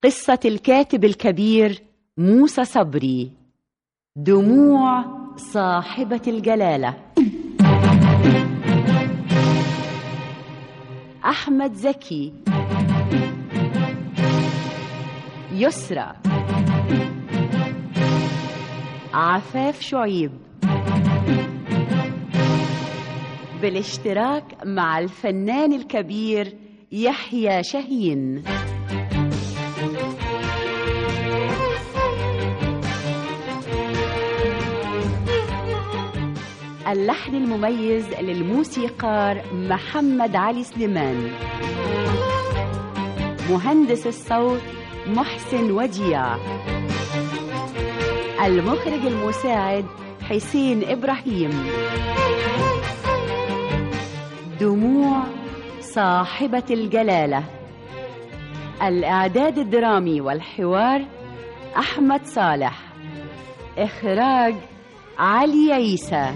قصة الكاتب الكبير موسى صبري دموع صاحبة الجلالة أحمد زكي يسرى عفاف شعيب بالاشتراك مع الفنان الكبير يحيى شاهين اللحن المميز للموسيقار محمد علي سليمان مهندس الصوت محسن وديع المخرج المساعد حسين إبراهيم دموع صاحبة الجلالة الإعداد الدرامي والحوار أحمد صالح إخراج علي عيسى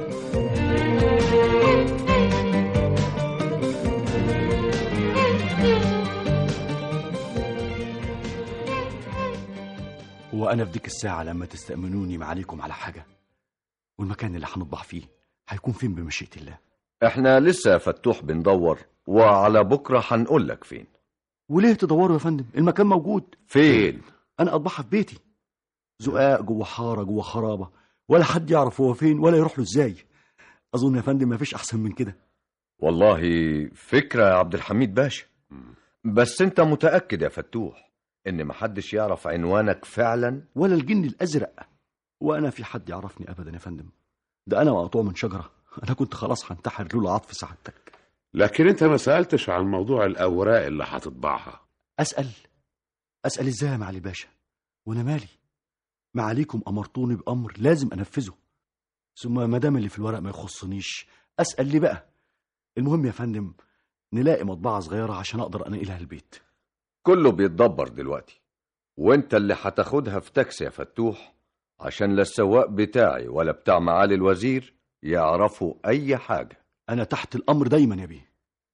وأنا في ديك الساعة لما تستأمنوني معاليكم على حاجة والمكان اللي هنطبع فيه هيكون فين بمشيئة الله احنا لسه يا فتوح بندور وعلى بكرة هنقول لك فين وليه تدوروا يا فندم المكان موجود فين أنا أطبعها في بيتي زقاق جوه حارة جوه خرابة ولا حد يعرف هو فين ولا يروح له ازاي أظن يا فندم مفيش أحسن من كده والله فكرة يا عبد الحميد باشا بس انت متأكد يا فتوح ان محدش يعرف عنوانك فعلا ولا الجن الأزرق وأنا في حد يعرفني أبدا يا فندم ده أنا مقطوع من شجرة أنا كنت خلاص هنتحر لولا عطف سعادتك لكن انت ما سألتش عن موضوع الأوراق اللي هتطبعها أسأل أسأل إزاي يا معالي باشا وأنا مالي معاليكم أمرتوني بأمر لازم أنفذه ثم ما دام اللي في الورق ما يخصنيش أسأل ليه بقى المهم يا فندم نلاقي مطبعة صغيرة عشان أقدر أنقلها البيت كله بيتدبر دلوقتي وانت اللي هتاخدها في تاكسي يا فتوح عشان لا السواق بتاعي ولا بتاع معالي الوزير يعرفوا اي حاجة أنا تحت الأمر دايما يا بيه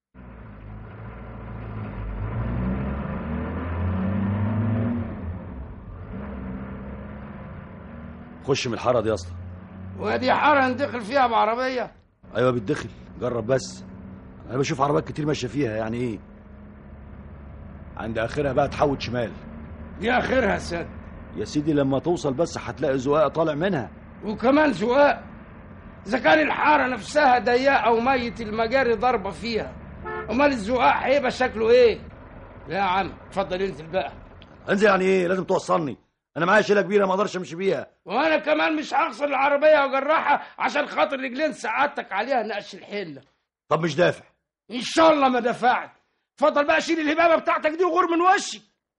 خش من الحارة دي يا اسطى وادي حارة ندخل فيها بعربية ايوه بتدخل جرب بس انا بشوف عربيات كتير ماشيه فيها يعني ايه عند اخرها بقى تحود شمال دي اخرها يا سيد يا سيدي لما توصل بس هتلاقي زقاق طالع منها وكمان زواق اذا كان الحارة نفسها ضيقة وميت المجاري ضربة فيها امال الزقاق هيبقى شكله ايه لا يا عم اتفضل انزل بقى انزل يعني ايه لازم توصلني انا معايا شيله كبيره ما اقدرش امشي بيها وانا كمان مش هغسل العربية واجرحها عشان خاطر رجلين سعادتك عليها نقش الحلة طب مش دافع ان شاء الله ما دفعت اتفضل بقى شيل الهبابة بتاعتك دي وغور من وشي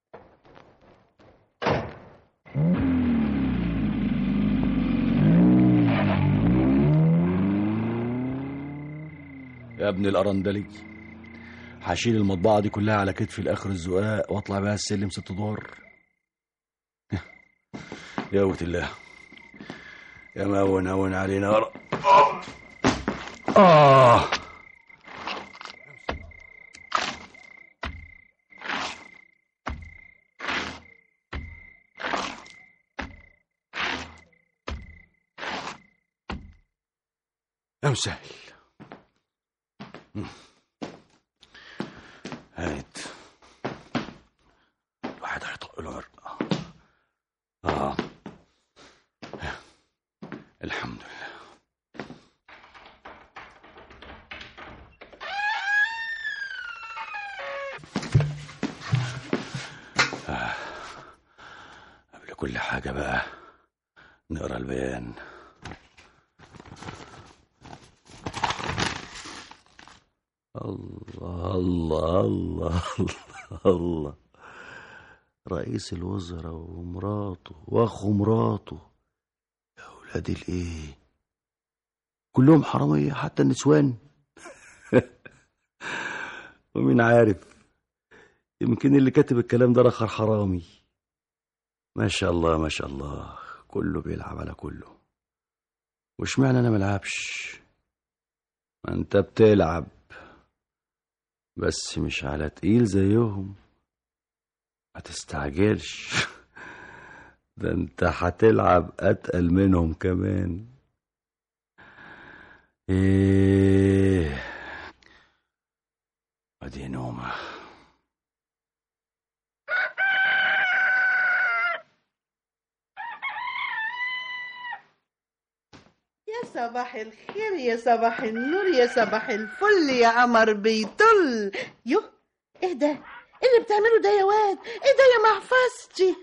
يا ابن الارندلي هشيل المطبعه دي كلها على كتفي لاخر الزقاق واطلع بيها السلم ست ادوار يا قوة الله يا مهون هون علينا يا رب آه يا مسهل هات الواحد هيطق له عرق. اه الحمد لله آه. قبل كل حاجة بقى نقرا البيان الله الله الله الله الله رئيس الوزراء ومراته واخو مراته يا ولاد الايه كلهم حرامية حتى النسوان ومين عارف يمكن اللي كاتب الكلام ده رخر حرامي ما شاء الله ما شاء الله كله بيلعب على كله واشمعنى انا ملعبش ما انت بتلعب بس مش على تقيل زيهم ما تستعجلش ده انت هتلعب اتقل منهم كمان ايه ادي نومه يا صباح الخير يا صباح النور يا صباح الفل يا قمر بيطل يو ايه ده ايه اللي بتعمله ده يا واد ايه ده يا محفظتي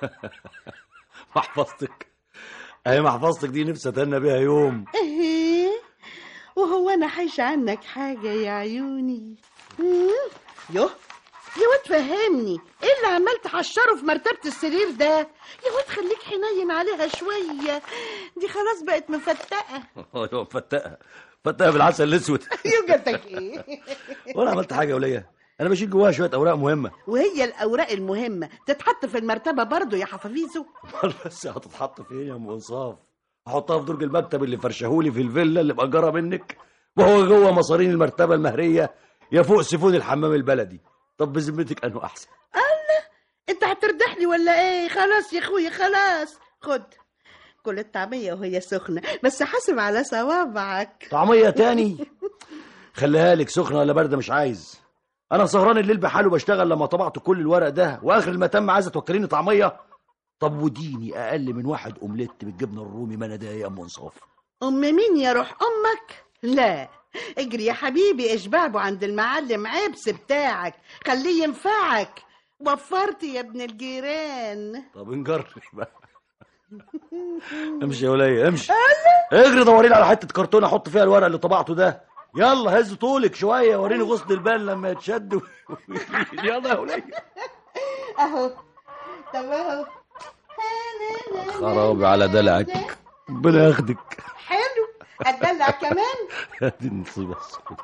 محفظتك اهي محفظتك دي نفسي اتهنى بيها يوم ايه وهو انا حايشه عنك حاجه يا عيوني مم. يو يا واد فهمني ايه اللي عمال تحشره في مرتبه السرير ده يا واد خليك حنين عليها شويه دي خلاص بقت مفتقه ايوه فتقها فتقها بالعسل الاسود يوجتك ايه وانا عملت حاجه يا وليه انا بشيل جواها شويه اوراق مهمه وهي الاوراق المهمه تتحط في المرتبه برضو يا حفافيزو امال بس هتتحط فين يا ام انصاف احطها في درج المكتب اللي فرشهولي في الفيلا اللي مأجرها منك وهو جوه مصارين المرتبه المهريه يا فوق سيفون الحمام البلدي طب بذمتك انه احسن انت هتردح لي ولا ايه خلاص يا اخويا خلاص خد كل الطعميه وهي سخنه بس حاسب على صوابعك طعميه تاني خليها لك سخنه ولا بارده مش عايز انا سهران الليل بحاله بشتغل لما طبعت كل الورق ده واخر المتم عايزه توكليني طعميه طب وديني اقل من واحد اومليت بالجبنه الرومي ما انا ده يا ام انصاف ام مين يا روح امك لا اجري يا حبيبي اشبعبه عند المعلم عبس بتاعك خليه ينفعك وفرت يا ابن الجيران طب نجرب بقى امشي يا ولية امشي اجري دوري لي على حته كرتون احط فيها الورق اللي طبعته ده يلا هز طولك شويه وريني غصن البال لما يتشد و- يلا يا ولية اهو طب اهو خرابي على دلعك ربنا ياخدك حلو اتدلع كمان دي النصيبه السوداء.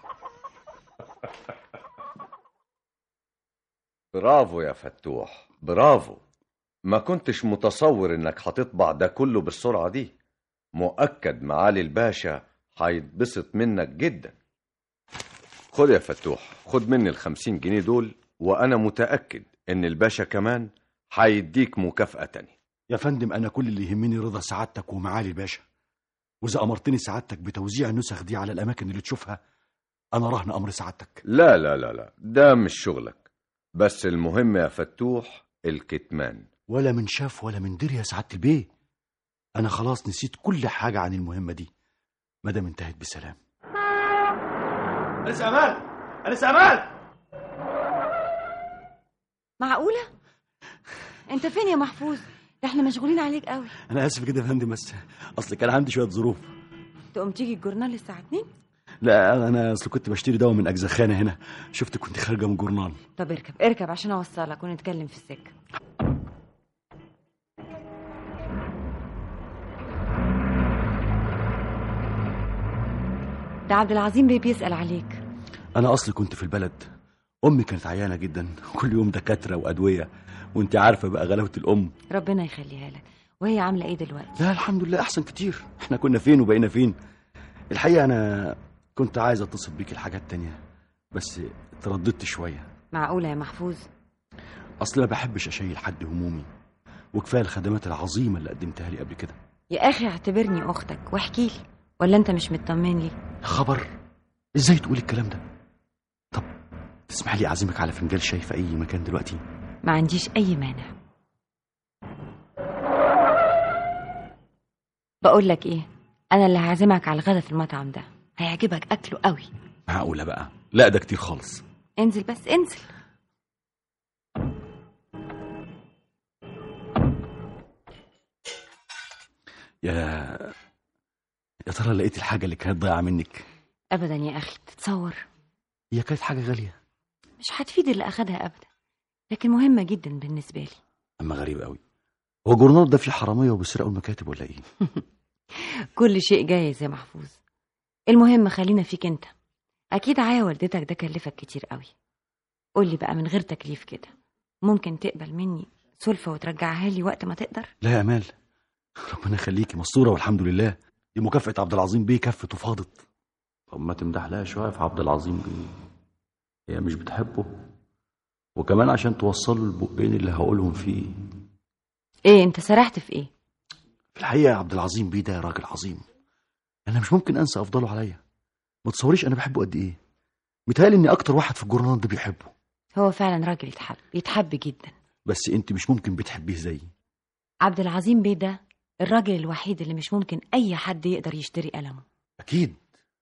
برافو يا فتوح برافو ما كنتش متصور انك هتطبع ده كله بالسرعة دي مؤكد معالي الباشا هيتبسط منك جدا خد يا فتوح خد مني الخمسين جنيه دول وانا متأكد ان الباشا كمان هيديك مكافأة تانية يا فندم انا كل اللي يهمني رضا سعادتك ومعالي الباشا واذا امرتني سعادتك بتوزيع النسخ دي على الاماكن اللي تشوفها انا رهن امر سعادتك لا لا لا لا ده مش شغلك بس المهم يا فتوح الكتمان ولا من شاف ولا من دري يا سعاده البيه انا خلاص نسيت كل حاجه عن المهمه دي ما دام انتهت بسلام انس امان انس امان معقولة؟ انت فين يا محفوظ؟ ده احنا مشغولين عليك قوي انا اسف كده يا فندم بس اصل كان عندي شويه ظروف تقوم تيجي الجورنال الساعة 2 لا انا اصل كنت بشتري دواء من اجزخانه هنا شفت كنت خارجه من جورنال طب اركب اركب عشان اوصلك ونتكلم في السكة ده عبد العظيم بيه بيسأل عليك انا اصلي كنت في البلد امي كانت عيانه جدا كل يوم دكاتره وادويه وانت عارفه بقى غلاوه الام ربنا يخليها لك وهي عاملة ايه دلوقتي؟ لا الحمد لله احسن كتير احنا كنا فين وبقينا فين الحقيقه انا كنت عايز اتصل بيك الحاجات تانية بس ترددت شويه معقولة يا محفوظ؟ اصل ما بحبش اشيل حد همومي وكفايه الخدمات العظيمه اللي قدمتها لي قبل كده يا اخي اعتبرني اختك واحكي لي ولا انت مش مطمن لي؟ خبر ازاي تقول الكلام ده طب تسمح لي اعزمك على فنجان شاي في اي مكان دلوقتي ما عنديش اي مانع بقول لك ايه انا اللي هعزمك على الغدا في المطعم ده هيعجبك اكله قوي معقوله بقى لا ده كتير خالص انزل بس انزل يا يا ترى لقيت الحاجه اللي كانت ضايعه منك ابدا يا اخي تتصور هي كانت حاجه غاليه مش هتفيد اللي اخدها ابدا لكن مهمه جدا بالنسبه لي اما غريب قوي هو الجورنال ده فيه حراميه وبيسرقوا المكاتب ولا ايه كل شيء جايز يا محفوظ المهم خلينا فيك انت اكيد عيا والدتك ده كلفك كتير قوي قولي بقى من غير تكليف كده ممكن تقبل مني سلفة وترجعها لي وقت ما تقدر لا يا امال ربنا يخليكي مستوره والحمد لله دي مكافاه عبد العظيم بيه كفت وفاضت طب ما تمدح لها شويه في عبد العظيم بيه هي مش بتحبه وكمان عشان توصلوا البقين اللي هقولهم فيه ايه انت سرحت في ايه في الحقيقة يا عبد العظيم بيه ده راجل عظيم أنا مش ممكن أنسى أفضله عليا ما تصوريش أنا بحبه قد إيه متهيألي إني أكتر واحد في الجورنال ده بيحبه هو فعلا راجل يتحب يتحب جدا بس أنت مش ممكن بتحبيه زيي عبد العظيم بيه ده الراجل الوحيد اللي مش ممكن اي حد يقدر يشتري قلمه أكيد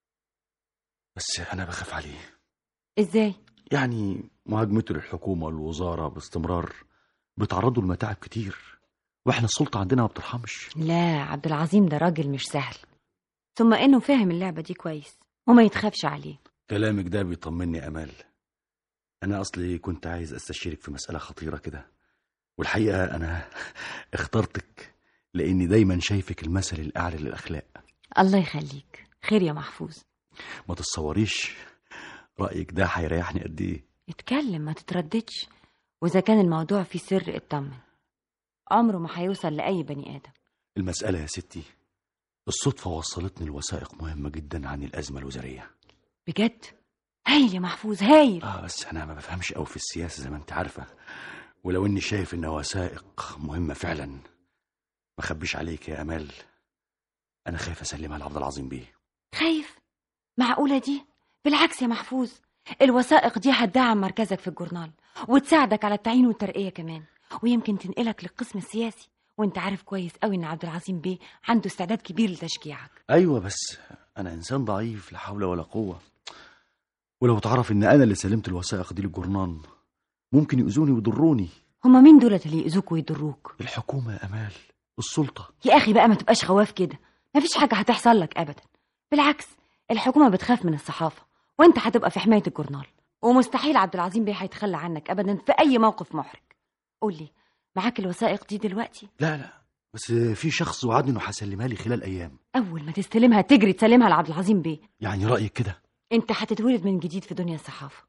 بس أنا بخاف عليه ازاي يعني مهاجمته للحكومة والوزارة باستمرار بيتعرضوا لمتاعب كتير واحنا السلطة عندنا ما بترحمش لا عبد العظيم ده راجل مش سهل ثم انه فاهم اللعبه دي كويس وما يتخافش عليه كلامك ده بيطمني يا امال انا اصلي كنت عايز استشيرك في مساله خطيره كده والحقيقه انا اخترتك لاني دايما شايفك المثل الاعلى للاخلاق الله يخليك خير يا محفوظ ما تتصوريش رايك ده هيريحني قد ايه اتكلم ما تترددش واذا كان الموضوع فيه سر اطمن عمره ما هيوصل لاي بني ادم المساله يا ستي الصدفه وصلتني لوثائق مهمه جدا عن الازمه الوزاريه بجد هايل يا محفوظ هايل اه بس انا ما بفهمش قوي في السياسه زي ما انت عارفه ولو اني شايف انها وثائق مهمه فعلا ما اخبيش عليك يا امال انا خايف اسلمها لعبد العظيم بيه خايف معقوله دي بالعكس يا محفوظ الوثائق دي هتدعم مركزك في الجورنال وتساعدك على التعيين والترقيه كمان ويمكن تنقلك للقسم السياسي وانت عارف كويس قوي ان عبد العظيم بيه عنده استعداد كبير لتشجيعك ايوه بس انا انسان ضعيف لا حول ولا قوه ولو تعرف ان انا اللي سلمت الوثائق دي للجورنان ممكن يؤذوني ويضروني هما مين دولت اللي يأذوك ويضروك الحكومه يا امال السلطه يا اخي بقى ما تبقاش خواف كده مفيش حاجه هتحصل لك ابدا بالعكس الحكومه بتخاف من الصحافه وانت هتبقى في حمايه الجورنال ومستحيل عبد العظيم بيه هيتخلى عنك ابدا في اي موقف محرج قول لي معاك الوثائق دي دلوقتي لا لا بس في شخص وعدني انه هيسلمها لي خلال ايام اول ما تستلمها تجري تسلمها لعبد العظيم بيه يعني رايك كده انت هتتولد من جديد في دنيا الصحافه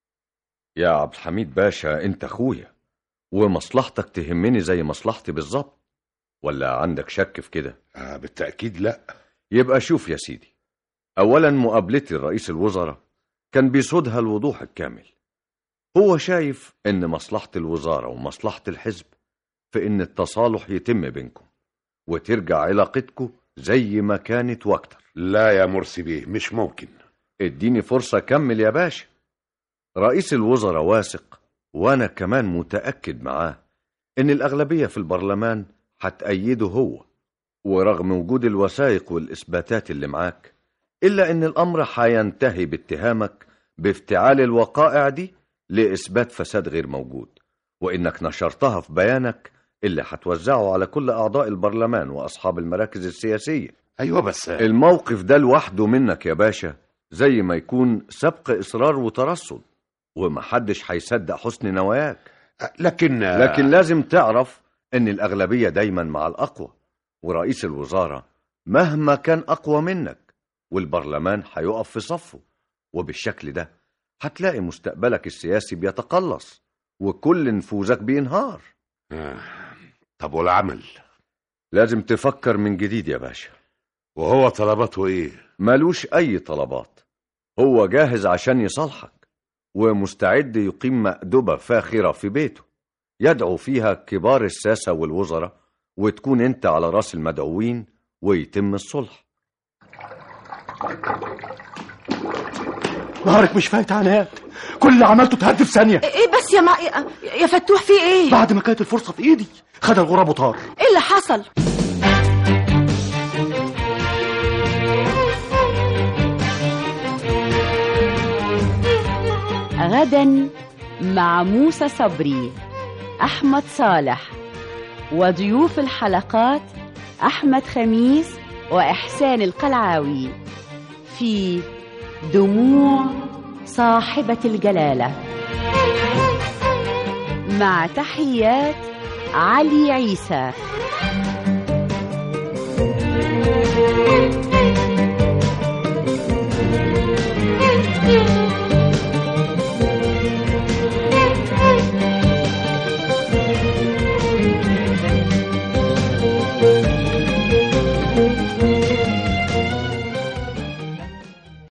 يا عبد الحميد باشا انت اخويا ومصلحتك تهمني زي مصلحتي بالظبط ولا عندك شك في كده آه بالتأكيد لا يبقى شوف يا سيدي اولا مقابلتي لرئيس الوزراء كان بيسودها الوضوح الكامل هو شايف ان مصلحة الوزارة ومصلحة الحزب في ان التصالح يتم بينكم وترجع علاقتكم زي ما كانت واكتر لا يا مرسي بيه مش ممكن اديني فرصة كمل يا باشا رئيس الوزراء واثق وانا كمان متأكد معاه ان الاغلبية في البرلمان هتأيده هو ورغم وجود الوثائق والإثباتات اللي معاك إلا إن الأمر هينتهي باتهامك بافتعال الوقائع دي لإثبات فساد غير موجود وإنك نشرتها في بيانك اللي هتوزعه على كل أعضاء البرلمان وأصحاب المراكز السياسية أيوة بس الموقف ده لوحده منك يا باشا زي ما يكون سبق إصرار وترصد ومحدش هيصدق حسن نواياك لكن لكن لازم تعرف ان الاغلبيه دايما مع الاقوى ورئيس الوزاره مهما كان اقوى منك والبرلمان هيقف في صفه وبالشكل ده هتلاقي مستقبلك السياسي بيتقلص وكل نفوذك بينهار آه. طب والعمل لازم تفكر من جديد يا باشا وهو طلباته ايه ملوش اي طلبات هو جاهز عشان يصالحك ومستعد يقيم مأدبة فاخرة في بيته يدعو فيها كبار الساسة والوزراء وتكون انت على راس المدعوين ويتم الصلح نهارك مش فايت عناد كل اللي عملته اتهد في ثانيه ايه بس يا مع... يا- يا فتوح في ايه بعد ما كانت الفرصه في ايدي خد الغراب وطار ايه اللي حصل غدا مع موسى صبري أحمد صالح وضيوف الحلقات أحمد خميس وإحسان القلعاوي في دموع صاحبة الجلالة مع تحيات علي عيسى Thank you.